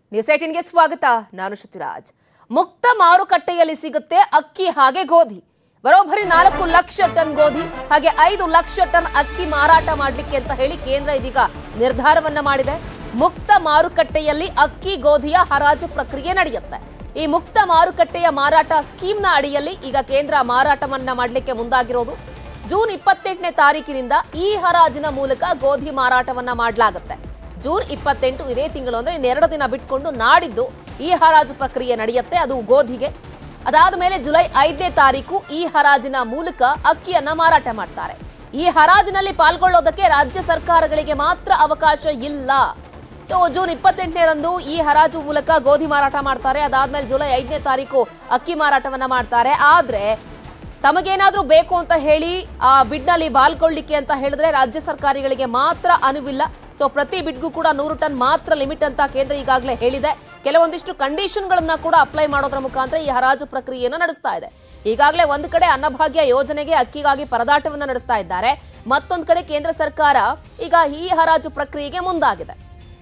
news ಏಟಿನ್ಗೆ ಸ್ವಾಗತ ನಾನು ಶೃತಿರಾಜ್ ಮುಕ್ತ ಮಾರುಕಟ್ಟೆಯಲ್ಲಿ ಸಿಗುತ್ತೆ ಅಕ್ಕಿ ಹಾಗೆ ಗೋಧಿ ಬರೋಬ್ಬರಿ ನಾಲ್ಕು ಲಕ್ಷ ಟನ್ ಗೋಧಿ ಹಾಗೆ ಐದು ಲಕ್ಷ ಟನ್ ಅಕ್ಕಿ ಮಾರಾಟ ಮಾಡಲಿಕ್ಕೆ ಅಂತ ಹೇಳಿ ಕೇಂದ್ರ ಇದೀಗ ನಿರ್ಧಾರವನ್ನ ಮಾಡಿದೆ ಮುಕ್ತ ಮಾರುಕಟ್ಟೆಯಲ್ಲಿ ಅಕ್ಕಿ ಗೋಧಿಯ ಹರಾಜು ಪ್ರಕ್ರಿಯೆ ನಡೆಯುತ್ತೆ ಈ ಮುಕ್ತ ಮಾರುಕಟ್ಟೆಯ ಮಾರಾಟ ಸ್ಕೀಮ್ನ ಅಡಿಯಲ್ಲಿ ಈಗ ಕೇಂದ್ರ ಮಾರಾಟವನ್ನ ಮಾಡಲಿಕ್ಕೆ ಮುಂದಾಗಿರೋದು ಜೂನ್ ಇಪ್ಪತ್ತೆಂಟನೇ ತಾರೀಕಿನಿಂದ ಈ ಹರಾಜಿನ ಮೂಲಕ ಗೋಧಿ ಮಾರಾಟವನ್ನ ಮಾಡಲಾಗುತ್ತೆ ಜೂನ್ ಇಪ್ಪತ್ತೆಂಟು ಇದೇ ತಿಂಗಳು ಅಂದ್ರೆ ಇನ್ನೆರಡು ದಿನ ಬಿಟ್ಕೊಂಡು ನಾಡಿದ್ದು ಈ ಹರಾಜು ಪ್ರಕ್ರಿಯೆ ನಡೆಯುತ್ತೆ ಅದು ಗೋಧಿಗೆ ಅದಾದ ಮೇಲೆ ಜುಲೈ ಐದನೇ ತಾರೀಕು ಈ ಹರಾಜಿನ ಮೂಲಕ ಅಕ್ಕಿಯನ್ನ ಮಾರಾಟ ಮಾಡ್ತಾರೆ ಈ ಹರಾಜಿನಲ್ಲಿ ಪಾಲ್ಗೊಳ್ಳೋದಕ್ಕೆ ರಾಜ್ಯ ಸರ್ಕಾರಗಳಿಗೆ ಮಾತ್ರ ಅವಕಾಶ ಇಲ್ಲ ಸೊ ಜೂನ್ ಇಪ್ಪತ್ತೆಂಟನೇರಂದು ಈ ಹರಾಜು ಮೂಲಕ ಗೋಧಿ ಮಾರಾಟ ಮಾಡ್ತಾರೆ ಅದಾದ್ಮೇಲೆ ಜುಲೈ ಐದನೇ ತಾರೀಕು ಅಕ್ಕಿ ಮಾರಾಟವನ್ನ ಮಾಡ್ತಾರೆ ಆದ್ರೆ ತಮಗೇನಾದ್ರೂ ಬೇಕು ಅಂತ ಹೇಳಿ ಆ ಬಿಡ್ನಲ್ಲಿ ಬಾಲ್ಕೊಳ್ಳಿಕ್ಕೆ ಅಂತ ಹೇಳಿದ್ರೆ ರಾಜ್ಯ ಸರ್ಕಾರಿಗಳಿಗೆ ಮಾತ್ರ ಅನುವಿಲ್ಲ ಸೊ ಪ್ರತಿ ಬಿಡ್ಗೂ ಕೂಡ ನೂರು ಟನ್ ಮಾತ್ರ ಲಿಮಿಟ್ ಅಂತ ಕೇಂದ್ರ ಈಗಾಗಲೇ ಹೇಳಿದೆ ಕೆಲವೊಂದಿಷ್ಟು ಕಂಡೀಷನ್ಗಳನ್ನ ಕೂಡ ಅಪ್ಲೈ ಮಾಡೋದ್ರ ಮುಖಾಂತರ ಈ ಹರಾಜು ಪ್ರಕ್ರಿಯೆಯನ್ನು ನಡೆಸ್ತಾ ಇದೆ ಈಗಾಗಲೇ ಒಂದು ಕಡೆ ಅನ್ನಭಾಗ್ಯ ಯೋಜನೆಗೆ ಅಕ್ಕಿಗಾಗಿ ಪರದಾಟವನ್ನ ನಡೆಸ್ತಾ ಇದ್ದಾರೆ ಮತ್ತೊಂದು ಕಡೆ ಕೇಂದ್ರ ಸರ್ಕಾರ ಈಗ ಈ ಹರಾಜು ಪ್ರಕ್ರಿಯೆಗೆ ಮುಂದಾಗಿದೆ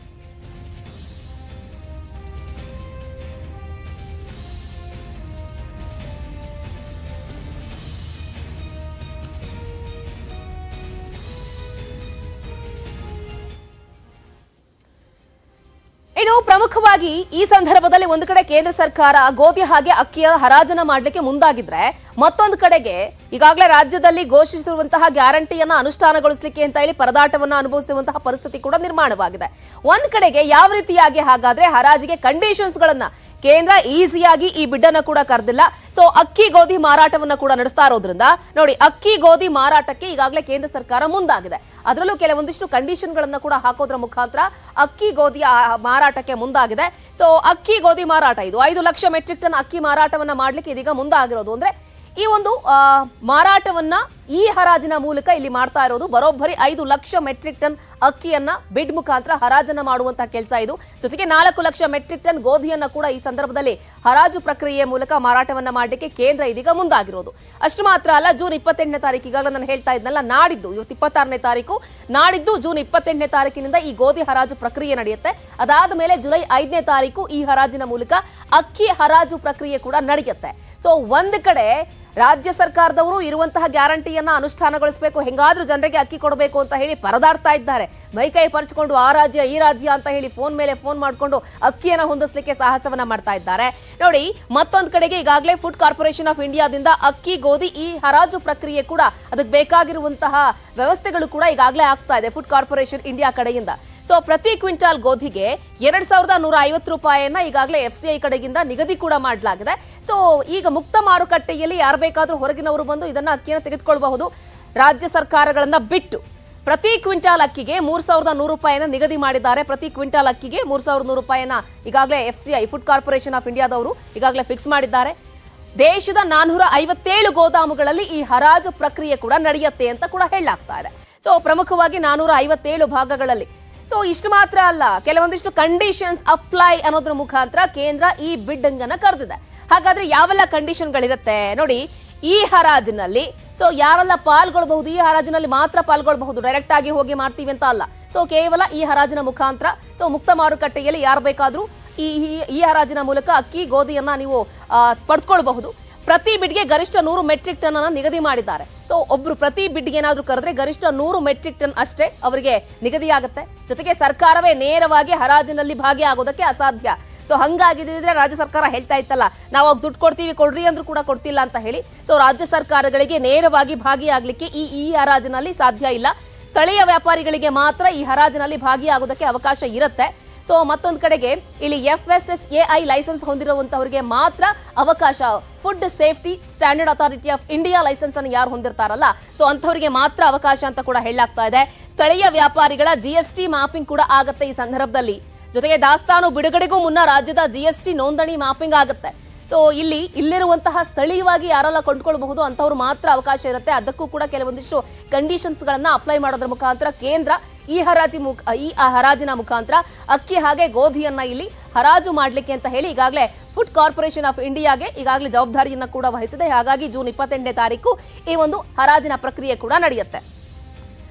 ಇನ್ನು ಪ್ರಮುಖವಾಗಿ ಈ ಸಂದರ್ಭದಲ್ಲಿ ಒಂದು ಕಡೆ ಕೇಂದ್ರ ಸರ್ಕಾರ ಗೋಧಿ ಹಾಗೆ ಅಕ್ಕಿಯ ಹರಾಜನ ಮಾಡಲಿಕ್ಕೆ ಮುಂದಾಗಿದ್ರೆ ಮತ್ತೊಂದು ಕಡೆಗೆ ಈಗಾಗಲೇ ರಾಜ್ಯದಲ್ಲಿ ಘೋಷಿಸಿರುವಂತಹ ಗ್ಯಾರಂಟಿಯನ್ನ ಅನುಷ್ಠಾನಗೊಳಿಸಲಿಕ್ಕೆ ಅಂತ ಹೇಳಿ ಪರದಾಟವನ್ನ ಅನುಭವಿಸುವಂತಹ ಪರಿಸ್ಥಿತಿ ಕೂಡ ನಿರ್ಮಾಣವಾಗಿದೆ ಒಂದ್ ಕಡೆಗೆ ಯಾವ ರೀತಿಯಾಗಿ ಹಾಗಾದ್ರೆ ಹರಾಜಿಗೆ ಕಂಡೀಷನ್ಸ್ ಗಳನ್ನ ಕೇಂದ್ರ ಈಸಿಯಾಗಿ ಈ ಬಿಡ್ಡನ್ನ ಕೂಡ ಕರೆದಿಲ್ಲ ಸೊ ಅಕ್ಕಿ ಗೋಧಿ ಮಾರಾಟವನ್ನ ಕೂಡ ನಡೆಸ್ತಾ ಇರೋದ್ರಿಂದ ನೋಡಿ ಅಕ್ಕಿ ಗೋಧಿ ಮಾರಾಟಕ್ಕೆ ಈಗಾಗಲೇ ಕೇಂದ್ರ ಸರ್ಕಾರ ಮುಂದಾಗಿದೆ ಅದರಲ್ಲೂ ಕೆಲವೊಂದಿಷ್ಟು ಕಂಡೀಷನ್ ಗಳನ್ನ ಕೂಡ ಹಾಕೋದ್ರ ಮುಖಾಂತರ ಅಕ್ಕಿ ಗೋಧಿ ಆ- ಮಾರಾಟಕ್ಕೆ ಮುಂದಾಗಿದೆ ಸೊ ಅಕ್ಕಿ ಗೋಧಿ ಮಾರಾಟ ಇದು ಐದು ಲಕ್ಷ ಮೆಟ್ರಿಕ್ ಟನ್ ಅಕ್ಕಿ ಮಾರಾಟವನ್ನ ಮಾಡ್ಲಿಕ್ಕೆ ಇದೀಗ ಮುಂದಾಗಿರೋದು ಅಂದ್ರೆ ಈ ಒಂದು ಆ, ಮಾರಾಟವನ್ನ ಈ ಹರಾಜಿನ ಮೂಲಕ ಇಲ್ಲಿ ಮಾಡ್ತಾ ಇರೋದು ಬರೋಬ್ಬರಿ ಐದು ಲಕ್ಷ ಮೆಟ್ರಿಕ್ ಟನ್ ಅಕ್ಕಿಯನ್ನ ಬಿಡ್ ಮುಖಾಂತರ ಹರಾಜನ್ನ ಮಾಡುವಂತ ಕೆಲಸ ಇದು ಜೊತೆಗೆ ನಾಲ್ಕು ಲಕ್ಷ ಮೆಟ್ರಿಕ್ ಟನ್ ಗೋಧಿಯನ್ನ ಕೂಡ ಈ ಸಂದರ್ಭದಲ್ಲಿ ಹರಾಜು ಪ್ರಕ್ರಿಯೆಯ ಮೂಲಕ ಮಾರಾಟವನ್ನ ಮಾಡಲಿಕ್ಕೆ ಕೇಂದ್ರ ಇದೀಗ ಮುಂದಾಗಿರೋದು ಅಷ್ಟು ಮಾತ್ರ ಅಲ್ಲ ಜೂನ್ ಇಪ್ಪತ್ತೆಂಟನೇ ತಾರೀಕು ಈಗಾಗಲೇ ನಾನು ಹೇಳ್ತಾ ಇದ್ನಲ್ಲ ನಾಡಿದ್ದು ಇವತ್ತು ಇಪ್ಪತ್ತಾರನೇ ತಾರೀಕು ನಾಡಿದ್ದು ಜೂನ್ ಇಪ್ಪತ್ತೆಂಟನೇ ತಾರೀಕಿನಿಂದ ಈ ಗೋಧಿ ಹರಾಜು ಪ್ರಕ್ರಿಯೆ ನಡೆಯುತ್ತೆ ಅದಾದ ಮೇಲೆ ಜುಲೈ ಐದನೇ ತಾರೀಕು ಈ ಹರಾಜಿನ ಮೂಲಕ ಅಕ್ಕಿ ಹರಾಜು ಪ್ರಕ್ರಿಯೆ ಕೂಡ ನಡೆಯುತ್ತೆ ಸೊ ಒಂದ್ ಕಡೆ ರಾಜ್ಯ ಸರ್ಕಾರದವರು ಇರುವಂತಹ ಗ್ಯಾರಂಟಿಯನ್ನ ಅನುಷ್ಠಾನಗೊಳಿಸಬೇಕು ಹೆಂಗಾದ್ರೂ ಜನರಿಗೆ ಅಕ್ಕಿ ಕೊಡಬೇಕು ಅಂತ ಹೇಳಿ ಪರದಾಡ್ತಾ ಇದ್ದಾರೆ ಮೈಕೈ ಪರ್ಚಿಕೊಂಡು ಆ ರಾಜ್ಯ ಈ ರಾಜ್ಯ ಅಂತ ಹೇಳಿ ಫೋನ್ ಮೇಲೆ ಫೋನ್ ಮಾಡಿಕೊಂಡು ಅಕ್ಕಿಯನ್ನ ಹೊಂದಿಸ್ಲಿಕ್ಕೆ ಸಾಹಸವನ್ನ ಮಾಡ್ತಾ ಇದ್ದಾರೆ ನೋಡಿ ಮತ್ತೊಂದ್ ಕಡೆಗೆ ಈಗಾಗಲೇ ಫುಡ್ ಕಾರ್ಪೊರೇಷನ್ ಆಫ್ ಇಂಡಿಯಾದಿಂದ ಅಕ್ಕಿ ಗೋಧಿ ಈ ಹರಾಜು ಪ್ರಕ್ರಿಯೆ ಕೂಡ ಅದಕ್ಕೆ ಬೇಕಾಗಿರುವಂತಹ ವ್ಯವಸ್ಥೆಗಳು ಕೂಡ ಈಗಾಗಲೇ ಆಗ್ತಾ ಇದೆ ಫುಡ್ ಕಾರ್ಪೊರೇಷನ್ ಇಂಡಿಯಾ ಕಡೆಯಿಂದ ಸೊ ಪ್ರತಿ ಕ್ವಿಂಟಾಲ್ ಗೋಧಿಗೆ ಎರಡ್ ಸಾವಿರದ ನೂರ ಐವತ್ತು ರೂಪಾಯಿಯನ್ನ ಈಗಾಗಲೇ ಎಫ್ ಸಿ ಐ ಕಡೆಗಿಂದ ನಿಗದಿ ಕೂಡ ಮಾಡಲಾಗಿದೆ ಸೊ ಈಗ ಮುಕ್ತ ಮಾರುಕಟ್ಟೆಯಲ್ಲಿ ಯಾರು ಬೇಕಾದ್ರೂ ಹೊರಗಿನವರು ಬಂದು ಇದನ್ನ ಅಕ್ಕಿಯನ್ನು ತೆಗೆದುಕೊಳ್ಳಬಹುದು ರಾಜ್ಯ ಸರ್ಕಾರಗಳನ್ನ ಬಿಟ್ಟು ಪ್ರತಿ ಕ್ವಿಂಟಾಲ್ ಅಕ್ಕಿಗೆ ಮೂರ್ ಸಾವಿರದ ನೂರು ರೂಪಾಯಿನ ನಿಗದಿ ಮಾಡಿದ್ದಾರೆ ಪ್ರತಿ ಕ್ವಿಂಟಾಲ್ ಅಕ್ಕಿಗೆ ಮೂರ್ ಸಾವಿರದ ನೂರು ರೂಪಾಯಿನ ಈಗಾಗಲೇ F C I food corporation of ಇಂಡಿಯಾದವರು ಈಗಾಗಲೇ ಫಿಕ್ಸ್ ಮಾಡಿದ್ದಾರೆ ದೇಶದ ನಾನ್ನೂರ ಐವತ್ತೇಳು ಗೋದಾಮುಗಳಲ್ಲಿ ಈ ಹರಾಜು ಪ್ರಕ್ರಿಯೆ ಕೂಡ ನಡೆಯುತ್ತೆ ಅಂತ ಕೂಡ ಹೇಳಲಾಗ್ತಾ ಇದೆ ಸೊ ಪ್ರಮುಖವಾಗಿ ನಾನೂರ ಐವತ್ತೇಳು ಭಾಗಗಳಲ್ಲಿ ಸೊ ಇಷ್ಟು ಮಾತ್ರ ಅಲ್ಲ ಕೆಲವೊಂದಿಷ್ಟು ಕಂಡೀಷನ್ಸ್ ಅಪ್ಲೈ ಅನ್ನೋದ್ರ ಮುಖಾಂತರ ಕೇಂದ್ರ ಈ ಬಿಡ್ಡಿಂಗ್ ಅನ್ನ ಕರೆದಿದೆ ಹಾಗಾದ್ರೆ ಯಾವೆಲ್ಲ ಕಂಡೀಷನ್ಗಳಿರುತ್ತೆ ನೋಡಿ ಈ ಹರಾಜಿನಲ್ಲಿ ಸೊ ಯಾರೆಲ್ಲ ಪಾಲ್ಗೊಳ್ಬಹುದು ಈ ಹರಾಜಿನಲ್ಲಿ ಮಾತ್ರ ಪಾಲ್ಗೊಳ್ಬಹುದು ಡೈರೆಕ್ಟ್ ಆಗಿ ಹೋಗಿ ಮಾಡ್ತೀವಿ ಅಂತ ಅಲ್ಲ ಸೊ ಕೇವಲ ಈ ಹರಾಜಿನ ಮುಖಾಂತರ ಸೊ ಮುಕ್ತ ಮಾರುಕಟ್ಟೆಯಲ್ಲಿ ಯಾರು ಬೇಕಾದ್ರೂ ಈ ಈ- ಈ ಹರಾಜಿನ ಮೂಲಕ ಅಕ್ಕಿ ಗೋಧಿಯನ್ನ ನೀವು ಆ, ಪಡ್ಕೊಳ್ಬಹುದು ಪ್ರತಿ ಬಿಡ್ಗೆ ಗರಿಷ್ಠ ನೂರು ಮೆಟ್ರಿಕ್ ಟನ್ ಅನ್ನ ನಿಗದಿ ಮಾಡಿದ್ದಾರೆ ಸೊ ಒಬ್ರು ಪ್ರತಿ ಬಿಡ್ಗೆ ಏನಾದ್ರೂ ಕರೆದ್ರೆ ಗರಿಷ್ಠ ನೂರು ಮೆಟ್ರಿಕ್ ಟನ್ ಅಷ್ಟೇ ಅವರಿಗೆ ನಿಗದಿಯಾಗುತ್ತೆ ಜೊತೆಗೆ ಸರ್ಕಾರವೇ ನೇರವಾಗಿ ಹರಾಜಿನಲ್ಲಿ ಭಾಗಿಯಾಗೋದಕ್ಕೆ ಅಸಾಧ್ಯ ಸೊ ಹಂಗಾಗಿದ್ರೆ ರಾಜ್ಯ ಸರ್ಕಾರ ಹೇಳ್ತಾ ಇತ್ತಲ್ಲ ನಾವು ಅವಾಗ ದುಡ್ಡು ಕೊಡ್ತೀವಿ ಕೊಡ್ರಿ ಅಂದ್ರೂ ಕೂಡ ಕೊಡ್ತಿಲ್ಲ ಅಂತ ಹೇಳಿ ಸೊ ರಾಜ್ಯ ಸರ್ಕಾರಗಳಿಗೆ ನೇರವಾಗಿ ಭಾಗಿಯಾಗಲಿಕ್ಕೆ ಈ ಈ ಹರಾಜಿನಲ್ಲಿ ಸಾಧ್ಯ ಇಲ್ಲ ಸ್ಥಳೀಯ ವ್ಯಾಪಾರಿಗಳಿಗೆ ಮಾತ್ರ ಈ ಹರಾಜಿನಲ್ಲಿ ಭಾಗಿಯಾಗೋದಕ್ಕೆ ಅವಕಾಶ ಇರುತ್ತೆ ಸೊ ಮತ್ತೊಂದು ಕಡೆಗೆ ಇಲ್ಲಿ F S S A I licence ಹೊಂದಿರುವಂತವರಿಗೆ ಮಾತ್ರ ಅವಕಾಶ food safety standard authority of India licence ಅನ್ನು ಯಾರು ಹೊಂದಿರ್ತಾರಲ್ಲ ಸೊ ಅಂಥವರಿಗೆ ಮಾತ್ರ ಅವಕಾಶ ಅಂತ ಕೂಡ ಹೇಳಲಾಗ್ತಾ ಇದೆ ಸ್ಥಳೀಯ ವ್ಯಾಪಾರಿಗಳ ಜಿಎಸ್ಟಿ ಮ್ಯಾಪಿಂಗ್ ಕೂಡ ಆಗತ್ತೆ ಈ ಸಂದರ್ಭದಲ್ಲಿ ಜೊತೆಗೆ ದಾಸ್ತಾನು ಬಿಡುಗಡೆಗೂ ಮುನ್ನ ರಾಜ್ಯದ ಜಿಎಸ್ಟಿ ನೋಂದಣಿ ಮ್ಯಾಪಿಂಗ್ ಆಗುತ್ತೆ ಸೊ ಇಲ್ಲಿ ಇಲ್ಲಿರುವಂತಹ ಸ್ಥಳೀಯವಾಗಿ ಯಾರೆಲ್ಲ ಕೊಂಡ್ಕೊಳ್ಬಹುದು ಅಂತವ್ರು ಮಾತ್ರ ಅವಕಾಶ ಇರುತ್ತೆ ಅದಕ್ಕೂ ಕೂಡ ಕೆಲವೊಂದಿಷ್ಟು ಕಂಡೀಷನ್ಸ್ ಗಳನ್ನ ಅಪ್ಲೈ ಮಾಡೋದ್ರ ಮುಖಾಂತರ ಕೇಂದ್ರ ಈ ಹರಾಜಿ ಮುಖ ಈ ಆ ಹರಾಜಿನ ಮುಖಾಂತರ ಅಕ್ಕಿ ಹಾಗೆ ಗೋಧಿಯನ್ನ ಇಲ್ಲಿ ಹರಾಜು ಮಾಡ್ಲಿಕ್ಕೆ ಅಂತ ಹೇಳಿ ಈಗಾಗಲೇ ಫುಡ್ ಕಾರ್ಪೊರೇಷನ್ ಆಫ್ ಇಂಡಿಯಾಗೆ ಈಗಾಗಲೇ ಜವಾಬ್ದಾರಿಯನ್ನ ಕೂಡ ವಹಿಸಿದೆ ಹಾಗಾಗಿ ಜೂನ್ ಇಪ್ಪತ್ತೆಂಟನೇ ತಾರೀಕು ಈ ಒಂದು ಹರಾಜಿನ ಪ್ರಕ್ರಿಯೆ ಕೂಡ ನಡೆಯುತ್ತೆ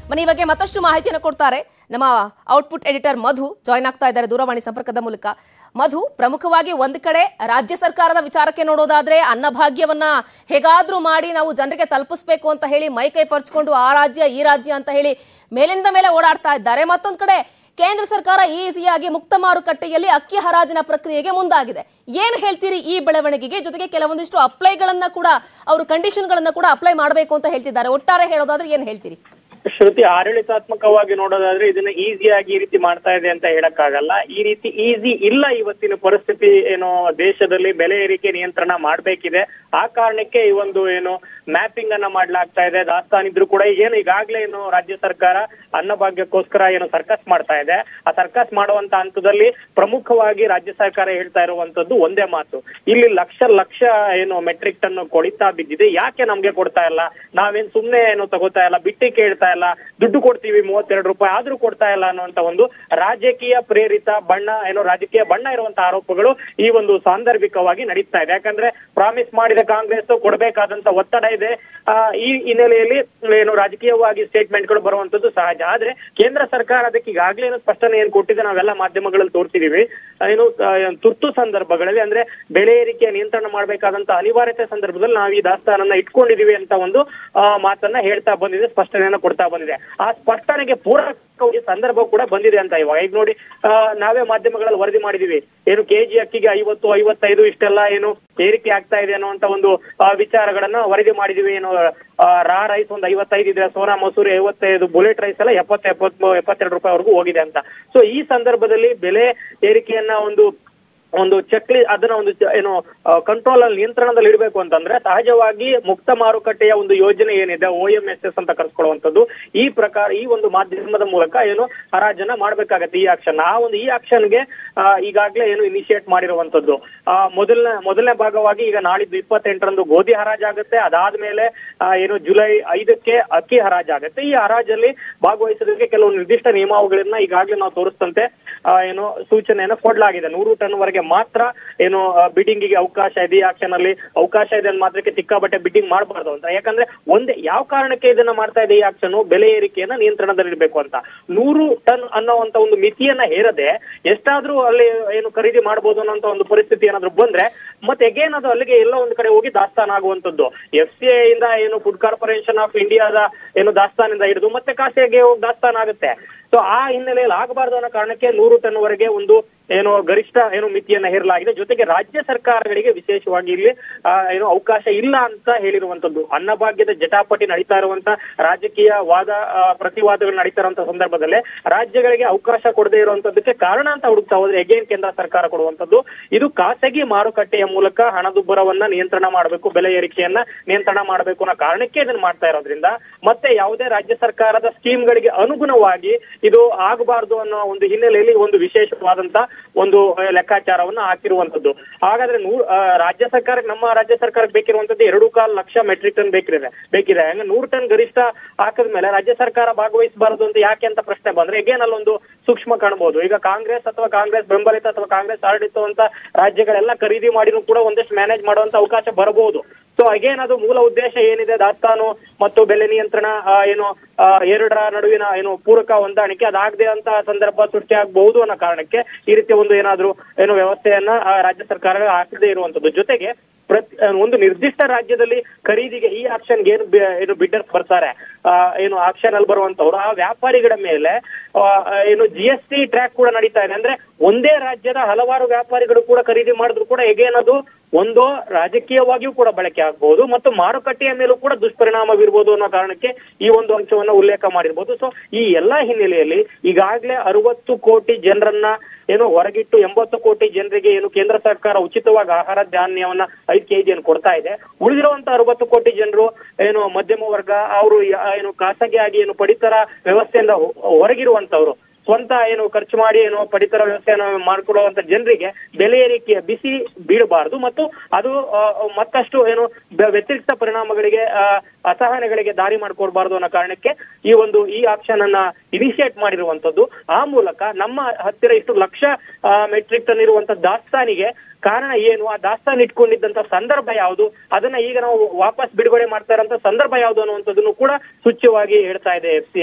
ಬನ್ನಿ ಈ ಬಗ್ಗೆ ಮತ್ತಷ್ಟು ಮಾಹಿತಿಯನ್ನು ಕೊಡ್ತಾರೆ ನಮ್ಮ ಔಟ್ಪುಟ್ ಎಡಿಟರ್ ಮಧು ಜಾಯ್ನ್ ಆಗ್ತಾ ಇದ್ದಾರೆ ದೂರವಾಣಿ ಸಂಪರ್ಕದ ಮೂಲಕ ಮಧು ಪ್ರಮುಖವಾಗಿ ಒಂದು ಕಡೆ ರಾಜ್ಯ ಸರ್ಕಾರದ ವಿಚಾರಕ್ಕೆ ನೋಡೋದಾದ್ರೆ ಅನ್ನಭಾಗ್ಯವನ್ನ ಹೇಗಾದ್ರೂ ಮಾಡಿ ನಾವು ಜನರಿಗೆ ತಲುಪಿಸ್ಬೇಕು ಅಂತ ಹೇಳಿ ಮೈ ಕೈ ಪರ್ಚ್ಕೊಂಡು ಆ ರಾಜ್ಯ ಈ ರಾಜ್ಯ ಅಂತ ಹೇಳಿ ಮೇಲಿಂದ ಮೇಲೆ ಓಡಾಡ್ತಾ ಇದ್ದಾರೆ ಮತ್ತೊಂದು ಕಡೆ ಕೇಂದ್ರ ಸರ್ಕಾರ ಈಸಿಯಾಗಿ ಮುಕ್ತ ಮಾರುಕಟ್ಟೆಯಲ್ಲಿ ಅಕ್ಕಿ ಹರಾಜಿನ ಪ್ರಕ್ರಿಯೆಗೆ ಮುಂದಾಗಿದೆ ಏನ್ ಹೇಳ್ತೀರಿ ಈ ಬೆಳವಣಿಗೆಗೆ ಜೊತೆಗೆ ಕೆಲವೊಂದಿಷ್ಟು ಅಪ್ಲೈಗಳನ್ನ ಕೂಡ ಅವರು ಕಂಡೀಷನ್ಗಳನ್ನ ಕೂಡ ಅಪ್ಲೈ ಮಾಡಬೇಕು ಅಂತ ಹೇಳ್ತಿದ್ದಾರೆ ಒಟ್ಟಾರೆ ಹೇಳೋದಾದ್ರೆ ಏನ್ ಹೇಳ್ತೀರಿ ಶ್ರುತಿ ಆಡಳಿತಾತ್ಮಕವಾಗಿ ನೋಡೋದಾದ್ರೆ ಇದನ್ನ ಈಸಿಯಾಗಿ ಈ ರೀತಿ ಮಾಡ್ತಾ ಇದೆ ಅಂತ ಹೇಳಕ್ಕಾಗಲ್ಲ ಈ ರೀತಿ ಈಸಿ ಇಲ್ಲ ಇವತ್ತಿನ ಪರಿಸ್ಥಿತಿ ಏನು ದೇಶದಲ್ಲಿ ಬೆಲೆ ಏರಿಕೆ ನಿಯಂತ್ರಣ ಮಾಡ್ಬೇಕಿದೆ ಆ ಕಾರಣಕ್ಕೆ ಈ ಒಂದು ಏನು ಮ್ಯಾಪಿಂಗ್ ಅನ್ನ ಮಾಡ್ಲಾಗ್ತಾ ಇದೆ ದಾಸ್ತಾನ್ ಇದ್ರು ಕೂಡ ಏನು ಈಗಾಗ್ಲೇ ಏನು ರಾಜ್ಯ ಸರ್ಕಾರ ಅನ್ನಭಾಗ್ಯಕ್ಕೋಸ್ಕರ ಏನು ಸರ್ಕಸ್ ಮಾಡ್ತಾ ಇದೆ ಆ ಸರ್ಕಸ್ ಮಾಡುವಂತ ಹಂತದಲ್ಲಿ ಪ್ರಮುಖವಾಗಿ ರಾಜ್ಯ ಸರ್ಕಾರ ಹೇಳ್ತಾ ಇರುವಂತದ್ದು ಒಂದೇ ಮಾತು ಇಲ್ಲಿ ಲಕ್ಷ ಲಕ್ಷ ಏನು ಮೆಟ್ರಿಕ್ ಟನ್ ಕೊಳಿತಾ ಬಿದ್ದಿದೆ ಯಾಕೆ ನಮ್ಗೆ ಕೊಡ್ತಾ ಇಲ್ಲ ನಾವೇನ್ ಸುಮ್ನೆ ಏನು ತಗೋತಾ ಇಲ್ಲ ಬಿಟ್ಟಿ ಕೇಳ್ತಾ ಇಲ್ಲ ದುಡ್ಡು ಕೊಡ್ತೀವಿ ಮೂವತ್ತೆರಡು ರೂಪಾಯಿ ಆದ್ರೂ ಕೊಡ್ತಾ ಇಲ್ಲ ಅನ್ನುವಂತ ಒಂದು ರಾಜಕೀಯ ಪ್ರೇರಿತ ಬಣ್ಣ ಏನು ರಾಜಕೀಯ ಬಣ್ಣ ಇರುವಂತ ಆರೋಪಗಳು ಈ ಒಂದು ಸಾಂದರ್ಭಿಕವಾಗಿ ನಡೀತಾ ಇದೆ ಯಾಕಂದ್ರೆ ಪ್ರಾಮಿಸ್ ಮಾಡಿದ ಕಾಂಗ್ರೆಸ್ ಕೊಡಬೇಕಾದಂತ ಒತ್ತಡ ಇದೆ ಆ, ಈ ಹಿನ್ನೆಲೆಯಲ್ಲಿ ಏನು ರಾಜಕೀಯವಾಗಿ ಸ್ಟೇಟ್ಮೆಂಟ್ಗಳು ಬರುವಂತದ್ದು ಸಹಜ ಆದ್ರೆ ಕೇಂದ್ರ ಸರ್ಕಾರ ಅದಕ್ಕೆ ಈಗಾಗಲೇ ಏನು ಸ್ಪಷ್ಟನೆ ಏನ್ ಕೊಟ್ಟಿದೆ ನಾವೆಲ್ಲ ಮಾಧ್ಯಮಗಳಲ್ಲಿ ತೋರಿಸಿದೀವಿ ಏನು ಆ, ತುರ್ತು ಸಂದರ್ಭಗಳಲ್ಲಿ ಅಂದ್ರೆ ಬೆಲೆ ಏರಿಕೆ ನಿಯಂತ್ರಣ ಮಾಡಬೇಕಾದಂತ ಅನಿವಾರ್ಯತೆ ಸಂದರ್ಭದಲ್ಲಿ ನಾವು ಈ ದಾಸ್ತಾನನ್ನ ಇಟ್ಕೊಂಡಿದೀವಿ ಅಂತ ಒಂದು ಆ, ಮಾತನ್ನ ಹೇಳ್ತಾ ಬಂದಿದೆ ಸ್ಪಷ್ಟನೆಯನ್ನ ಕೊಡ್ತಾ ಬಂದಿದೆ ಆ ಸ್ಪಷ್ಟನೆಗೆ ಪೂರಕವಾಗಿ ಸಂದರ್ಭ ಕೂಡ ಬಂದಿದೆ ಅಂತ ಇವಾಗ ಈಗ ನೋಡಿ ಆ, ನಾವೇ ಮಾಧ್ಯಮಗಳಲ್ಲಿ ವರದಿ ಮಾಡಿದೀವಿ ಏನು ಕೆಜಿ ಅಕ್ಕಿಗೆ ಐವತ್ತು ಐವತ್ತೈದು ಇಷ್ಟೆಲ್ಲ ಏನು ಏರಿಕೆ ಆಗ್ತಾ ಇದೆ ಅನ್ನುವಂತ ಒಂದು ಆ, ವಿಚಾರಗಳನ್ನ ವರದಿ ಮಾಡಿದೀವಿ ಏನು ಆ, ರಾ ರೈಸ್ ಒಂದು ಐವತ್ತೈದು ಇದೆ ಸೋನಾ ಮಸೂರಿ ಐವತ್ತೈದು ಬುಲೆಟ್ ರೈಸ್ ಎಲ್ಲ ಎಪ್ಪತ್ತು ಎಪ್ಪತ್ತು ಎಪ್ಪತ್ತೆರಡು ರೂಪಾಯಿವರೆಗೂ ಹೋಗಿದೆ ಅಂತ ಸೊ ಈ ಸಂದರ್ಭದಲ್ಲಿ ಬೆಲೆ ಏರಿಕೆಯನ್ನ ಒಂದು ಒಂದು ಚಕ್ಲಿ ಅದನ್ನ ಒಂದು ಚ- ಏನು ಕಂಟ್ರೋಲ್ ಅಲ್ಲಿ ನಿಯಂತ್ರಣದಲ್ಲಿ ಇಡಬೇಕು ಅಂತಂದ್ರೆ ಸಹಜವಾಗಿ ಮುಕ್ತ ಮಾರುಕಟ್ಟೆಯ ಒಂದು ಯೋಜನೆ ಏನಿದೆ ಓ ಎಂ ಎಸ್ ಎಸ್ ಅಂತ ಕರೆಸ್ಕೊಳ್ಳುವಂಥದ್ದು ಈ ಪ್ರಕಾರ ಈ ಒಂದು ಮಾಧ್ಯಮದ ಮೂಲಕ ಏನು ಹರಾಜನ್ನ ಮಾಡ್ಬೇಕಾಗತ್ತೆ ಈ ಆಕ್ಷನ್ ಆ ಒಂದು ಈ ಆಕ್ಷನ್ಗೆ ಈಗಾಗಲೇ ಏನು ಇನಿಷಿಯೇಟ್ ಮಾಡಿರುವಂತದ್ದು ಆ, ಮೊದಲನೇ ಮೊದಲನೇ ಭಾಗವಾಗಿ ಈಗ ನಾಳಿದ್ದು ಇಪ್ಪತ್ತೆಂಟರಂದು ಗೋಧಿ ಹರಾಜಾಗುತ್ತೆ ಅದಾದ್ಮೇಲೆ ಆ, ಏನು ಜುಲೈ ಐದಕ್ಕೆ ಅಕ್ಕಿ ಹರಾಜಾಗುತ್ತೆ ಈ ಹರಾಜಲ್ಲಿ ಭಾಗವಹಿಸೋದಕ್ಕೆ ಕೆಲವು ನಿರ್ದಿಷ್ಟ ನಿಯಮಾವಳಿಗಳನ್ನ ಈಗಾಗಲೇ ನಾವು ತೋರಿಸ್ತಂತೆ ಆ, ಏನು ಸೂಚನೆಯನ್ನು ಕೊಡಲಾಗಿದೆ ನೂರು ಟನ್ ವರೆಗೆ ಮಾತ್ರ ಏನು ಬಿಡ್ಡಿಂಗ್ ಗೆ ಅವಕಾಶ ಇದೆ ಈ ಆಕ್ಷನ್ ಅಲ್ಲಿ ಅವಕಾಶ ಇದೆ ಅಂದ್ ಮಾತ್ರಕ್ಕೆ ಸಿಕ್ಕಾಬಟ್ಟೆ ಬಿಡ್ಡಿಂಗ್ ಮಾಡಬಾರ್ದು ಅಂತ ಯಾಕಂದ್ರೆ ಒಂದೇ ಯಾವ ಕಾರಣಕ್ಕೆ ಇದನ್ನ ಮಾಡ್ತಾ ಇದೆ ಈ ಆಕ್ಷನ್ ಬೆಲೆ ಏರಿಕೆಯನ್ನ ನಿಯಂತ್ರಣದಲ್ಲಿಡಬೇಕು ಅಂತ ನೂರು ಟನ್ ಅನ್ನೋವಂತ ಒಂದು ಮಿತಿಯನ್ನ ಹೇರದೆ ಎಷ್ಟಾದ್ರೂ ಅಲ್ಲಿ ಏನು ಖರೀದಿ ಮಾಡಬಹುದು ಅನ್ನೋಂತ ಒಂದು ಪರಿಸ್ಥಿತಿ ಏನಾದ್ರು ಬಂದ್ರೆ ಮತ್ತೆ ಎಗೇನ್ ಅದು ಅಲ್ಲಿಗೆ ಎಲ್ಲೋ ಒಂದು ಕಡೆ ಹೋಗಿ ದಾಸ್ತಾನ್ ಆಗುವಂತದ್ದು ಎಫ್ ಸಿ ಇಂದ ಏನು ಫುಡ್ ಕಾರ್ಪೊರೇಷನ್ ಆಫ್ ಇಂಡಿಯಾದ ಏನು ದಾಸ್ತಾನಿಂದ ಹಿಡಿದು ಮತ್ತೆ ಖಾಸಗಿಗೆ ಹೋಗಿ ದಾಸ್ತಾನ್ ಆಗುತ್ತೆ ಸೊ ಆ ಹಿನ್ನೆಲೆಯಲ್ಲಿ ಆಗಬಾರ್ದು ಅನ್ನೋ ಕಾರಣಕ್ಕೆ ನೂರು ಟನ್ ವರೆಗೆ ಒಂದು ಏನು ಗರಿಷ್ಠ ಏನು ಮಿತಿಯನ್ನ ಹೇರಲಾಗಿದೆ ಜೊತೆಗೆ ರಾಜ್ಯ ಸರ್ಕಾರಗಳಿಗೆ ವಿಶೇಷವಾಗಿ ಇಲ್ಲಿ ಆ, ಏನು ಅವಕಾಶ ಇಲ್ಲ ಅಂತ ಹೇಳಿರುವಂತದ್ದು ಅನ್ನಭಾಗ್ಯದ ಜಟಾಪಟಿ ನಡೀತಾ ಇರುವಂತ ರಾಜಕೀಯ ವಾದ ಆ, ಪ್ರತಿವಾದಗಳು ನಡೀತಾ ಇರುವಂತ ಸಂದರ್ಭದಲ್ಲೇ ರಾಜ್ಯಗಳಿಗೆ ಅವಕಾಶ ಕೊಡದೇ ಇರುವಂತದ್ದಕ್ಕೆ ಕಾರಣ ಅಂತ ಹುಡುಕ್ತಾ ಹೋದ್ರೆ ಎಗೇನ್ ಕೇಂದ್ರ ಸರ್ಕಾರ ಕೊಡುವಂತದ್ದು ಇದು ಖಾಸಗಿ ಮಾರುಕಟ್ಟೆಯ ಮೂಲಕ ಹಣದುಬ್ಬರವನ್ನ ನಿಯಂತ್ರಣ ಮಾಡಬೇಕು ಬೆಲೆ ಏರಿಕೆಯನ್ನ ನಿಯಂತ್ರಣ ಮಾಡಬೇಕು ಅನ್ನೋ ಕಾರಣಕ್ಕೆ ಇದನ್ನ ಮಾಡ್ತಾ ಇರೋದ್ರಿಂದ ಮತ್ತೆ ಯಾವುದೇ ರಾಜ್ಯ ಸರ್ಕಾರದ ಸ್ಕೀಮ್ಗಳಿಗೆ ಅನುಗುಣವಾಗಿ ಇದು ಆಗಬಾರ್ದು ಅನ್ನೋ ಒಂದು ಹಿನ್ನೆಲೆಯಲ್ಲಿ ಒಂದು ವಿಶೇಷವಾದಂತ ಒಂದು ಆ, ಲೆಕ್ಕಾಚಾರವನ್ನ ಹಾಕಿರುವಂತದ್ದು ಹಾಗಾದ್ರೆ ನೂ ಆ, ರಾಜ್ಯ ಸರ್ಕಾರಕ್ಕೆ ನಮ್ಮ ರಾಜ್ಯ ಸರ್ಕಾರಕ್ಕೆ ಬೇಕಿರುವಂತದ್ದು ಎರಡು ಕಾಲ್ ಲಕ್ಷ ಮೆಟ್ರಿಕ್ ಟನ್ ಬೇಕಿದೆ ಬೇಕಿದೆ ಹಂಗ ನೂರು ಟನ್ ಗರಿಷ್ಠ ಹಾಕಿದ್ಮೇಲೆ ರಾಜ್ಯ ಸರ್ಕಾರ ಭಾಗವಹಿಸಬಾರದು ಅಂತ ಯಾಕೆ ಅಂತ ಪ್ರಶ್ನೆ ಬಂದ್ರೆ ಎಗೇನ್ ಅಲ್ಲೊಂದು ಸೂಕ್ಷ್ಮ ಕಾಣಬಹುದು ಈಗ ಕಾಂಗ್ರೆಸ್ ಅಥವಾ ಕಾಂಗ್ರೆಸ್ ಬೆಂಬಲಿತ ಅಥವಾ ಕಾಂಗ್ರೆಸ್ ಆಡಳಿತವಂತ ರಾಜ್ಯಗಳೆಲ್ಲ ಖರೀದಿ ಮಾಡಿನೂ ಕೂಡ ಒಂದಷ್ಟು ಮ್ಯಾನೇಜ್ ಮಾಡುವಂತ ಅವಕಾಶ ಬರಬಹುದು ಸೊ ಅಗೇನ್ ಅದು ಮೂಲ ಉದ್ದೇಶ ಏನಿದೆ ದಾಸ್ತಾನು ಮತ್ತು ಬೆಲೆ ನಿಯಂತ್ರಣ ಆ, ಏನು ಆ, ಎರಡರ ನಡುವಿನ ಏನು ಪೂರಕ ಹೊಂದಾಣಿಕೆ ಅದಾಗದೆ ಅಂತ ಸಂದರ್ಭ ಸೃಷ್ಟಿ ಆಗಬಹುದು ಅನ್ನೋ ಕಾರಣಕ್ಕೆ ಈ ರೀತಿ ಒಂದು ಏನಾದ್ರೂ ಏನು ವ್ಯವಸ್ಥೆಯನ್ನ ಆ, ರಾಜ್ಯ ಸರ್ಕಾರ ಹಾಕದೇ ಇರುವಂತದ್ದು ಜೊತೆಗೆ ಪ್ರತಿ ಒಂದು ನಿರ್ದಿಷ್ಟ ರಾಜ್ಯದಲ್ಲಿ ಖರೀದಿಗೆ ಈ ಆಕ್ಷನ್ಗೆ ಏನು ಬಿ- ಏನು ಬಿಡ್ಡರ್ಸ್ ಬರ್ತಾರೆ ಆ, ಏನು ಆಕ್ಷನ್ ಅಲ್ಲಿ ಬರುವಂತವ್ರು ಆ ವ್ಯಾಪಾರಿಗಳ ಮೇಲೆ ಆ, ಏನು ಜಿ ಎಸ್ ಟಿ ಟ್ರ್ಯಾಕ್ ಕೂಡ ನಡೀತಾ ಇದೆ ಅಂದ್ರೆ ಒಂದೇ ರಾಜ್ಯದ ಹಲವಾರು ವ್ಯಾಪಾರಿಗಳು ಕೂಡ ಖರೀದಿ ಮಾಡಿದ್ರು ಕೂಡ ಹೇಗೇನ್ ಅದು ಒಂದೋ ರಾಜಕೀಯವಾಗಿಯೂ ಕೂಡ ಬಳಕೆ ಆಗಬಹುದು ಮತ್ತು ಮಾರುಕಟ್ಟೆಯ ಮೇಲೂ ಕೂಡ ದುಷ್ಪರಿಣಾಮ ಬೀರ್ಬೋದು ಅನ್ನೋ ಕಾರಣಕ್ಕೆ ಈ ಒಂದು ಅಂಶವನ್ನ ಉಲ್ಲೇಖ ಮಾಡಿರ್ಬೋದು ಸೊ ಈ ಎಲ್ಲಾ ಹಿನ್ನೆಲೆಯಲ್ಲಿ ಈಗಾಗಲೇ ಅರವತ್ತು ಕೋಟಿ ಜನರನ್ನ ಏನು ಹೊರಗಿಟ್ಟು ಎಂಬತ್ತು ಕೋಟಿ ಜನರಿಗೆ ಏನು ಕೇಂದ್ರ ಸರ್ಕಾರ ಉಚಿತವಾಗಿ ಆಹಾರ ಧಾನ್ಯವನ್ನ ಐದು ಕೆಜಿಯನ್ನು ಕೊಡ್ತಾ ಇದೆ ಉಳಿದಿರುವಂತ ಅರವತ್ತು ಕೋಟಿ ಜನರು ಏನು ಮಧ್ಯಮ ವರ್ಗ ಅವರು ಏನು ಖಾಸಗಿಯಾಗಿ ಏನು ಪಡಿತರ ವ್ಯವಸ್ಥೆಯಿಂದ ಹೊ- ಹೊರಗಿರುವಂತವ್ರು ಸ್ವಂತ ಏನು ಖರ್ಚು ಮಾಡಿ ಏನು ಪಡಿತರ ವ್ಯವಸ್ಥೆಯನ್ನು ಮಾಡ್ಕೊಡುವಂತ ಜನರಿಗೆ ಬೆಲೆ ಏರಿಕೆಯ ಬಿಸಿ ಬೀಳಬಾರದು ಮತ್ತು ಅದು ಆ, ಮತ್ತಷ್ಟು ಏನು ಬೆ- ವ್ಯತಿರಿಕ್ತ ಪರಿಣಾಮಗಳಿಗೆ ಆ, ಅಸಹನೆಗಳಿಗೆ ದಾರಿ ಮಾಡ್ಕೊಡ್ಬಾರ್ದು ಅನ್ನೋ ಕಾರಣಕ್ಕೆ ಈ ಒಂದು ಈ ಆಕ್ಷನ್ ಅನ್ನ ಇನಿಷಿಯೇಟ್ ಮಾಡಿರುವಂತದ್ದು ಆ ಮೂಲಕ ನಮ್ಮ ಹತ್ತಿರ ಇಷ್ಟು ಲಕ್ಷ ಮೆಟ್ರಿಕ್ ಟನ್ ಇರುವಂತ ದಾಸ್ತಾನಿಗೆ ಕಾರಣ ಏನು ಆ ದಾಸ್ತಾನು ಇಟ್ಕೊಂಡಿದ್ದಂತ ಸಂದರ್ಭ ಯಾವುದು ಅದನ್ನ ಈಗ ನಾವು ವಾಪಸ್ ಬಿಡುಗಡೆ ಮಾಡ್ತಾ ಇರೋಂತ ಸಂದರ್ಭ ಯಾವುದು ಅನ್ನುವಂಥದ್ದನ್ನು ಕೂಡ ಸೂಚ್ಯವಾಗಿ ಹೇಳ್ತಾ ಇದೆ F C I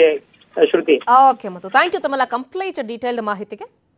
Shruti okay ಮತ್ತು ಥ್ಯಾಂಕ್ ಯು ತಮ್ಮೆಲ್ಲ ಕಂಪ್ಲೀಟ್ ಡೀಟೇಲ್ಡ್ ಮಾಹಿತಿಗೆ